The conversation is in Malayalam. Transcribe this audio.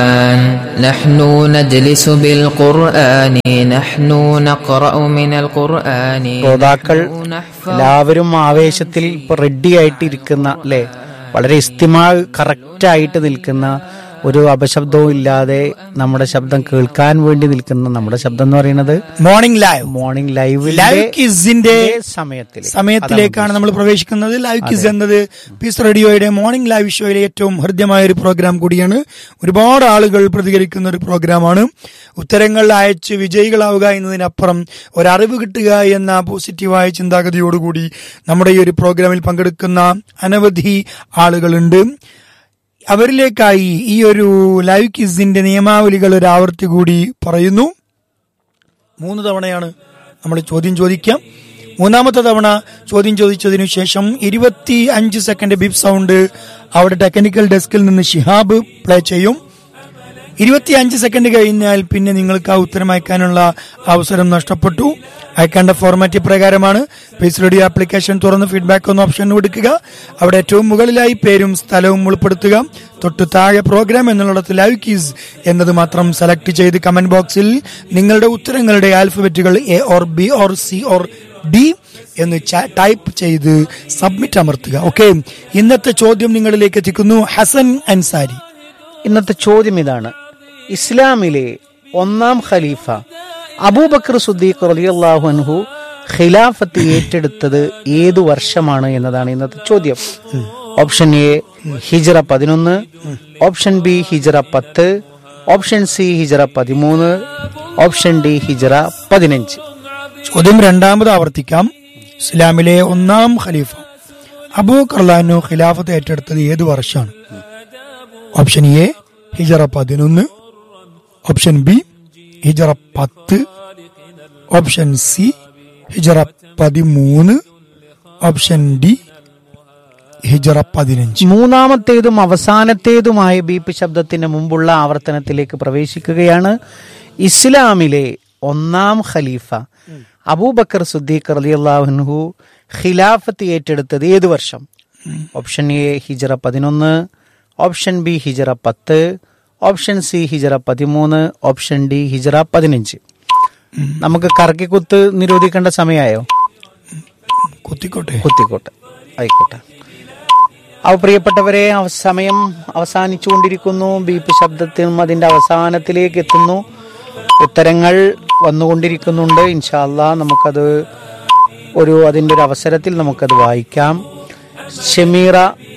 نحن نجلس بالقرآن نحن نقرأ من القرآن ശ്രോതാക്കൾ نحن نحفظ എല്ലാവരും ആവേശത്തിൽ ഇപ്പൊ റെഡി ആയിട്ട് ഇരിക്കുന്ന അല്ലെ വളരെ ഇസ്തിമാ കറക്റ്റ് ആയിട്ട് നിൽക്കുന്ന ഒരു അപശബ്ദവും ഇല്ലാതെ നമ്മുടെ ശബ്ദം കേൾക്കാൻ വേണ്ടി നിൽക്കുന്ന നമ്മുടെ ശബ്ദം എന്ന് പറയുന്നത് morning live morning live live കിസിന്റെ സമയത്തിൽ സമയത്തിലേക്കാണ് നമ്മൾ പ്രവേശിക്കുന്നത് ലൈവ് കിസ് എന്നത് പീസ് റേഡിയോയുടെ മോർണിംഗ് ലൈവ് ഷോയിലെ ഏറ്റവും ഹൃദ്യമായ ഒരു പ്രോഗ്രാം കൂടിയാണ് ഒരുപാട് ആളുകൾ പ്രതികരിക്കുന്ന ഒരു പ്രോഗ്രാമാണ് ഉത്തരങ്ങൾ അയച്ച് വിജയികളാവുക എന്നതിനപ്പുറം ഒരറിവ് കിട്ടുക എന്ന പോസിറ്റീവായ ചിന്താഗതിയോടുകൂടി നമ്മുടെ ഈ ഒരു പ്രോഗ്രാമിൽ പങ്കെടുക്കുന്ന അനവധി ആളുകളുണ്ട് അവരിലേക്കായി ഈ ഒരു ലൈവ് കിസിന്റെ നിയമാവലികൾ ഒരു ആവർത്തി കൂടി പറയുന്നു മൂന്ന് തവണയാണ് നമ്മൾ ചോദ്യം ചോദിക്കാം മൂന്നാമത്തെ തവണ ചോദ്യം ചോദിച്ചതിനു ശേഷം ഇരുപത്തി അഞ്ച് സെക്കൻഡ് ബിപ് സൗണ്ട് അവിടെ ടെക്നിക്കൽ ഡെസ്കിൽ നിന്ന് ഷിഹാബ് പ്ലേ ചെയ്യും ഇരുപത്തി അഞ്ച് സെക്കൻഡ് കഴിഞ്ഞാൽ പിന്നെ നിങ്ങൾക്ക് ആ ഉത്തരം അയക്കാനുള്ള അവസരം നഷ്ടപ്പെട്ടു അയക്കേണ്ട ഫോർമാറ്റ് പ്രകാരമാണ് പീസ് റേഡിയോ ആപ്ലിക്കേഷൻ തുറന്ന് ഫീഡ്ബാക്ക് എന്ന ഓപ്ഷൻ കൊടുക്കുക അവിടെ ഏറ്റവും മുകളിലായി പേരും സ്ഥലവും ഉൾപ്പെടുത്തുക തൊട്ട് താഴെ പ്രോഗ്രാം എന്നുള്ളിടത്ത് ലൈവ് കീസ് എന്നത് മാത്രം സെലക്ട് ചെയ്ത് കമന്റ് ബോക്സിൽ നിങ്ങളുടെ ഉത്തരങ്ങളുടെ ആൽഫബറ്റുകൾ A or B or C or D എന്ന് ടൈപ്പ് ചെയ്ത് സബ്മിറ്റ് അമർത്തുക ഓക്കെ ഇന്നത്തെ ചോദ്യം നിങ്ങളിലേക്ക് എത്തിക്കുന്നു ഹസൻ അൻസാരി ഇന്നത്തെ ചോദ്യം ഇതാണ് ഇസ്ലാമിലെ ഒന്നാം ഖലീഫ അബൂബക്കർ സുദ്ദീഖ് റളിയല്ലാഹു അൻഹു ഖിലാഫത്ത് ഏറ്റെടുത്തത് ഏതു വർഷമാണ് എന്നതാണ് ഇന്നത്തെ ചോദ്യം ഓപ്ഷൻ എ ഹിജറ പതിനൊന്ന് ഓപ്ഷൻ ബി ഹിജറ പത്ത് ഓപ്ഷൻ സി ഹിജറ പതിമൂന്ന് ഓപ്ഷൻ ഡി ഹിജറ പതിനഞ്ച് ചോദ്യം രണ്ടാമത് ആവർത്തിക്കാം ഇസ്ലാമിലെ ഒന്നാം ഖലീഫ അബൂ കർലാനു ഖിലാഫത്ത് ഏറ്റെടുത്തത് ഏത് വർഷമാണ് ഓപ്ഷൻ എ ഹിജറ പതിനൊന്ന് ഓപ്ഷൻ ബി ഹിജറ പത്ത് ഓപ്ഷൻ സി ഹിജറ പതിമൂന്ന് ഓപ്ഷൻ ഡി ഹിജറ പതിനഞ്ച് മൂന്നാമത്തേതും അവസാനത്തേതുമായ ബീപ്പ് ശബ്ദത്തിന് മുമ്പുള്ള ആവർത്തനത്തിലേക്ക് പ്രവേശിക്കുകയാണ് ഇസ്ലാമിലെ ഒന്നാം ഖലീഫ അബൂബക്കർ സുദ്ദീഖ് റളിയല്ലാഹുൻഹു ഖിലാഫത്ത് ഏറ്റെടുത്തത് ഏത് വർഷം ഓപ്ഷൻ എ ഹിജറ പതിനൊന്ന് ഓപ്ഷൻ ബി ഹിജറ പത്ത് ഓപ്ഷൻ സി ഹിജറ പതിമൂന്ന് ഓപ്ഷൻ ഡി ഹിജറ പതിനഞ്ച് നമുക്ക് കറക്കിക്കുത്ത് നിരോധിക്കേണ്ട സമയമായോ കുത്തിക്കോട്ടെ കുത്തിക്കോട്ടെ ആയിക്കോട്ടെ അവ പ്രിയപ്പെട്ടവരെ അവ- സമയം അവസാനിച്ചുകൊണ്ടിരിക്കുന്നു ബീപ്പ് ശബ്ദത്തിനും അതിന്റെ അവസാനത്തിലേക്ക് എത്തുന്നു ഉത്തരങ്ങൾ വന്നുകൊണ്ടിരിക്കുന്നുണ്ട് ഇൻഷാല്ല നമുക്കത് ഒരു അതിൻ്റെ ഒരു അവസരത്തിൽ നമുക്കത് വായിക്കാം ഷമീറ